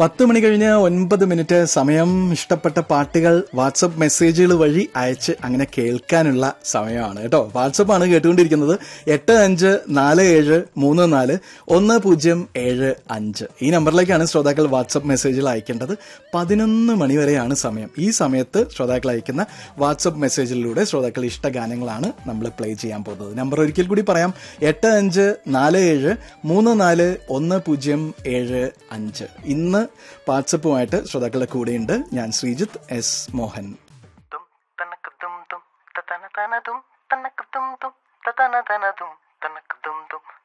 പത്ത് മണി കഴിഞ്ഞ് ഒൻപത് മിനിറ്റ് സമയം ഇഷ്ടപ്പെട്ട പാട്ടുകൾ വാട്സപ്പ് മെസ്സേജുകൾ വഴി അയച്ച് അങ്ങനെ കേൾക്കാനുള്ള സമയമാണ് കേട്ടോ വാട്സപ്പാണ് കേട്ടുകൊണ്ടിരിക്കുന്നത് എട്ട് അഞ്ച് നാല് ഏഴ് മൂന്ന് നാല് ഒന്ന് പൂജ്യം ഏഴ് അഞ്ച് ഈ നമ്പറിലേക്കാണ് ശ്രോതാക്കൾ വാട്സപ്പ് മെസ്സേജുകൾ അയക്കേണ്ടത് പതിനൊന്ന് മണി വരെയാണ് സമയം ഈ സമയത്ത് ശ്രോതാക്കൾ അയക്കുന്ന വാട്സപ്പ് മെസ്സേജിലൂടെ ശ്രോതാക്കൾ ഇഷ്ട ഗാനങ്ങളാണ് നമ്മൾ പ്ലേ ചെയ്യാൻ പോകുന്നത് നമ്പർ ഒരിക്കൽ കൂടി പറയാം എട്ട് അഞ്ച് നാല് ഏഴ് മൂന്ന് നാല് ഒന്ന് പൂജ്യം ഏഴ് അഞ്ച് ഇന്ന് വാട്സപ്പുമായിട്ട് ശ്രോതാക്കളുടെ കൂടെയുണ്ട് ഞാൻ ശ്രീജിത്ത് എസ് മോഹൻ തും തനക്ക് തും തും തതന തന തും തനക്ക് തും തും തതന തന തും